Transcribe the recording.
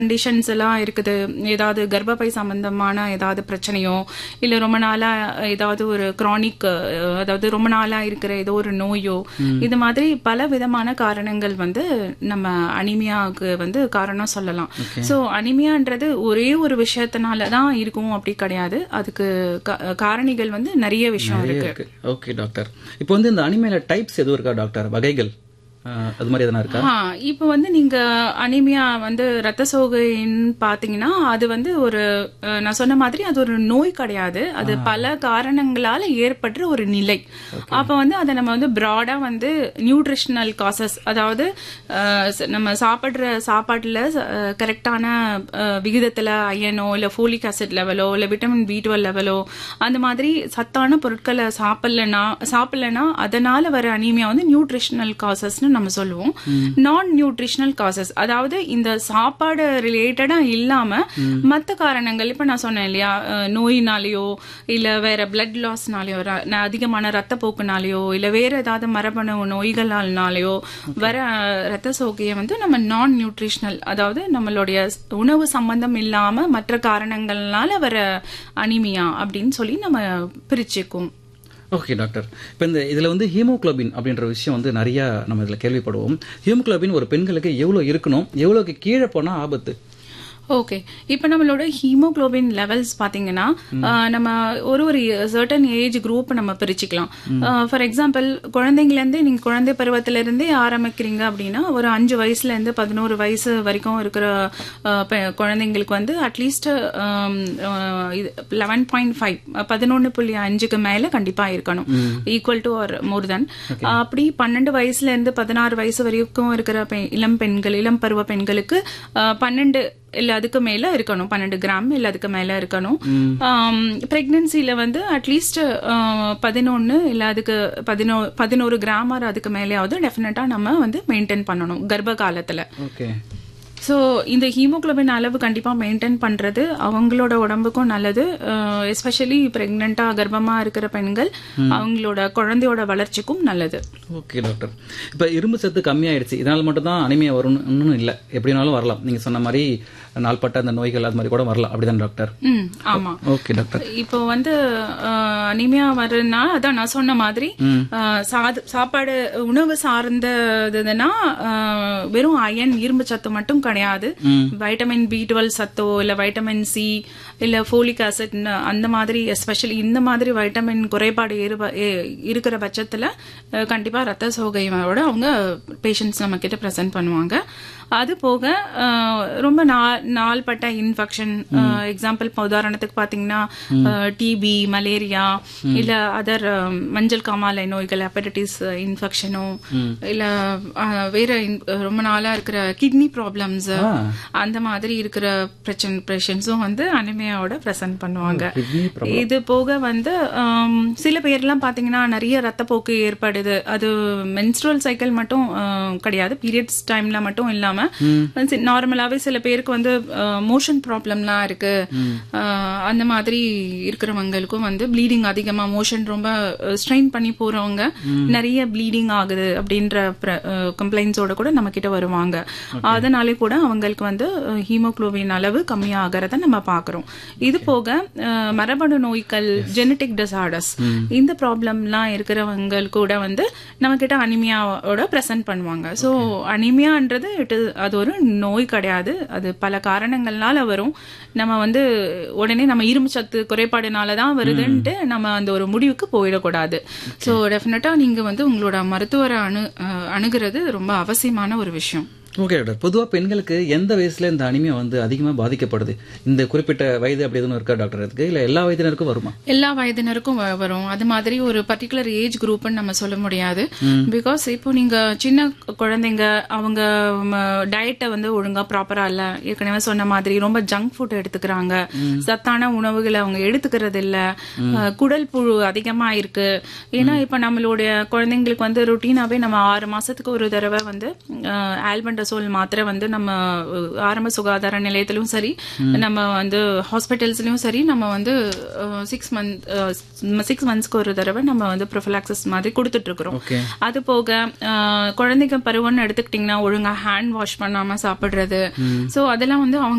conditions எல்லாம் இருக்குது ஏதாவது கர்ப்பப்பை சம்பந்தமான ஏதாவது பிரச்சனையோ இல்ல ரொம்ப நாளா ஏதாவது ஒரு கிரானிக் அதாவது ரொம்ப நாளா இருக்கிற ஏதோ ஒரு நோயோ இது மாதிரி பல விதமான காரணங்கள் வந்து நம்ம அனிமியாவுக்கு வந்து காரணம் சொல்லலாம் சோ அனிமியான்றது ஒரே ஒரு விஷயத்தினால தான் இருக்கும் அப்படி கிடையாது அதுக்கு கா- காரணிகள் வந்து நிறைய விஷயம் இருக்கு இருக்கு ஓகே டாக்டர் இப்போ வந்து இந்த அனிமேல டைப்ஸ் எதுவும் இருக்கா டாக்டர் வகைகள் அஹ், அது மாதிரி எதனா இருக்கா ஆ, இப்போ வந்து நீங்க அனிமியா வந்து ரத்த சோகைன்னு பாத்தீங்கன்னா அது வந்து ஒரு அஹ், நான் சொன்ன மாதிரி அது ஒரு நோய் கிடையாது அது பல காரணங்களால ஏற்படுற ஒரு நிலை அப்ப வந்து அதை நம்ம வந்து பிராடா வந்து நியூட்ரிஷனல் காசஸ் அதாவது அஹ், ச- நம்ம சாப்பிடுற சாப்பாட்டுல கரெக்டான விகிதத்துல அயனோ இல்ல ஃபோலிக் ஆசிட் லெவலோ இல்ல விட்டமின் பி டுவெல் லெவலோ அந்த மாதிரி சத்தான பொருட்களை சாப்பிடலனா சாப்பிடலனா அதனால வர அனீமியா வந்து நியூட்ரிஷனல் காசஸ்னு நம்ம சொல்லுவோம் நான் நியூட்ரிஷனல் காசஸ் அதாவது இந்த சாப்பாடு ரிலேட்டடா இல்லாம மத்த காரணங்கள் இப்ப நான் சொன்னேன் இல்லையா அஹ், நோயினாலேயோ இல்ல வேற பிளட் லாஸ்னாலேயோ அதிகமான ரத்த போக்குனாலேயோ இல்ல வேற ஏதாவது மரபணு நோய்களாலனாலேயோ வர அஹ், ரத்த சோகையை வந்து நம்ம நான் நியூட்ரிஷனல் அதாவது நம்மளுடைய உணவு சம்பந்தம் இல்லாம மற்ற காரணங்கள்னால வர அனிமியா அப்படின்னு சொல்லி நம்ம பிரிச்சுக்குவோம் ஓகே டாக்டர் இப்போ இந்த இதில் வந்து ஹீமோகுளோபின் அப்படின்ற விஷயம் வந்து நிறைய நம்ம இதில் கேள்விப்படுவோம் ஹீமோகுளோபின் ஒரு பெண்களுக்கு எவ்வளோ இருக்கணும் எவ்வளோக்கு கீழே போனால் ஆபத்து ஓகே இப்போ நம்மளோட ஹீமோகுளோபின் லெவல்ஸ் பாத்தீங்கன்னா ஆஹ், நம்ம ஒரு ஒரு சர்டன் ஏஜ் குரூப் நம்ம பிரிச்சுக்கலாம் ஃபார் எக்ஸாம்பிள் குழந்தைங்கள இருந்து நீங்க குழந்தை பருவத்துல இருந்தே ஆரம்பிக்கிறீங்க அப்படின்னா ஒரு அஞ்சு வயசுல இருந்து பதினோரு வயசு வரைக்கும் இருக்கிற ஆஹ், பெ- குழந்தைங்களுக்கு வந்து அட்லீஸ்ட் லெவன் பாயிண்ட் ஃபைவ் பதினொன்னு புள்ளி அஞ்சுக்கு மேல கண்டிப்பா இருக்கணும் equal to or more then அப்படி பன்னெண்டு வயசுல இருந்து பதினாறு வயசு வரைக்கும் இருக்கிற பெ- இளம் பெண்கள் இளம் பருவ பெண்களுக்கு ஆஹ், பன்னெண்டு இல்ல அதுக்கு மேல இருக்கணும் பன்னெண்டு கிராம் இல்ல அதுக்கு மேல இருக்கணும் பிரெக்னன்சில வந்து அட்லீஸ்ட் பதினொன்னு இல்ல அதுக்கு பதினோ பதினோரு கிராம் ஆர் அதுக்கு மேலேயாவது டெஃபினட்டா நம்ம வந்து மெயின்டைன் பண்ணணும் கர்ப்ப காலத்துல ஓகே ஸோ இந்த ஹீமோகுளோபின் அளவு கண்டிப்பா மெயின்டைன் பண்றது அவங்களோட உடம்புக்கும் நல்லது எஸ்பெஷலி பிரெக்னெண்டா கர்ப்பமா இருக்கிற பெண்கள் அவங்களோட குழந்தையோட வளர்ச்சிக்கும் நல்லது ஓகே டாக்டர் இப்போ இரும்பு சத்து கம்மியாயிடுச்சு இதனால் மட்டும் தான் அனிமியா வரும்னு இல்லை எப்படினாலும் வரலாம் நீங்கள் சொன்ன மாதிரி நாள்பட்ட அந்த நோய்கள் அது மாதிரி கூட வரலாம் அப்படிதான் டாக்டர் ம் ஆமா ஓகே டாக்டர் இப்போ வந்து அனிமியா வருதுன்னா அதான் நான் சொன்ன மாதிரி அஹ், சாது- சாப்பாடு உணவு சார்ந்ததுன்னா அஹ், வெறும் அயன் இரும்பு சத்து மட்டும் கிடையாது வைட்டமின் பி டுவெல் சத்தோ இல்ல வைட்டமின் சி இல்ல ஃபோலிக் ஆசிட் அந்த மாதிரி எஸ்பெஷலி இந்த மாதிரி வைட்டமின் குறைபாடு இருப- எ- இருக்கிற பட்சத்துல அஹ், கண்டிப்பா ரத்த சோகையோட அவங்க பேஷண்ட்ஸ் நம்ம கிட்ட ப்ரெசென்ட் பண்ணுவாங்க அது போக அஹ், ரொம்ப நா- நாள்பட்ட இன்ஃபெக்ஷன் எக்ஸாம்பிள் இப்போ உதாரணத்துக்கு பாத்தீங்கன்னா டிபி மலேரியா இல்ல அதர் மஞ்சள் காமாலை நோய்கள் ஹெப்படைட்டிஸ் இன்ஃபெக்ஷனோ இல்ல அஹ், வேற in- ரொம்ப நாளா இருக்கிற கிட்னி ப்ராப்ளம்ஸ் அந்த மாதிரி இருக்கிற பிரச்சனை பேஷண்ட்ஸும் வந்து அனிமையாவோட ப்ரெசென்ட் பண்ணுவாங்க கிட்னி இது போக வந்து ஆம், சில பேர்லாம் பாத்தீங்கன்னா நிறைய ரத்தப்போக்கு ஏற்படுது அது மென்ஸ்ட்ரல் சைக்கிள் மட்டும் ஆ, கிடையாது பீரியட்ஸ் டைம்ல மட்டும் இல்லாம நார்மலாவே சில பேருக்கு வந்து மோஷன் ப்ராப்ளம்லாம் இருக்கு ஆ, அந்த மாதிரி இருக்கிறவங்களுக்கும் வந்து ப்ளீடிங் அதிகமா மோஷன் ரொம்ப ஸ்ட்ரெயின் பண்ணி போறவங்க நிறைய ப்ளீடிங் ஆகுது அப்படின்ற கம்ப்ளைண்ட்ஸோட கூட நம்ம கிட்ட வருவாங்க அதனாலே கூட அவங்களுக்கு வந்து ஹீமோகுளோபின் அளவு கம்மியாகிறத நம்ம பாக்குறோம் இது போக அஹ், மரபணு நோய்கள் ஜெனட்டிக் டிசார்டர்ஸ் இந்த ப்ராப்ளம்லாம் இருக்கிறவங்க கூட வந்து நம்ம கிட்ட அனிமியாவோட பிரசன்ட் பண்ணுவாங்க ஸோ அனிமியான்றது it is- அது ஒரு நோய் கிடையாது அது பல காரணங்கள்னால வரும் நம்ம வந்து உடனே நம்ம இரும்பு சத்து குறைபாடுனால தான் வருதுன்ட்டு நம்ம அந்த ஒரு முடிவுக்கு போயிடக்கூடாது ஸோ டெஃபினட்டா நீங்க வந்து உங்களோட மருத்துவரை அணு அஹ், அணுகுறது ரொம்ப அவசியமான ஒரு விஷயம் ஓகே டாக்டர் பொதுவாக பெண்களுக்கு எந்த வயசுல இந்த அனிமியா வந்து அதிகமாக பாதிக்கப்படுது இந்த குறிப்பிட்ட வயது அப்படி எதுவும் இருக்கா டாக்டர் அதுக்கு இல்லை எல்லா வயதினருக்கும் வருமா எல்லா வயதினருக்கும் வ- வரும் அது மாதிரி ஒரு பர்டிகுலர் ஏஜ் குரூப்னு நம்ம சொல்ல முடியாது பிகாஸ் இப்போ நீங்க சின்ன குழந்தைங்க அவங்க டயட்டை வந்து ஒழுங்கா ப்ராப்பரா இல்ல ஏற்கனவே சொன்ன மாதிரி ரொம்ப ஜங்க் ஃபுட் எடுத்துக்கிறாங்க சத்தான உணவுகளை அவங்க எடுத்துக்கிறது இல்ல அஹ், குடல் புழு அதிகமா இருக்கு ஏன்னா இப்ப நம்மளுடைய குழந்தைங்களுக்கு வந்து ருட்டீனாவே நம்ம ஆறு மாசத்துக்கு ஒரு தடவை வந்து ஆல்பண்டோ ஆல்பென்ட்ரசோல் மாத்திரை வந்து நம்ம அஹ், ஆரம்ப சுகாதார நிலையத்திலும் சரி நம்ம வந்து ஹாஸ்பிட்டல்ஸ்லயும் சரி நம்ம வந்து சிக்ஸ் மந்த் சிக்ஸ் மந்த்ஸ்க்கு ஒரு தடவை நம்ம வந்து ப்ரொஃபலாக்சிஸ் மாதிரி கொடுத்துட்டு இருக்கிறோம் ஓகே அது போக அஹ், குழந்தைங்க பருவம்னு எடுத்துக்கிட்டிங்கன்னா ஒழுங்கா ஹேண்ட் வாஷ் பண்ணாம சாப்பிடுறது சோ அதெல்லாம் வந்து அவங்க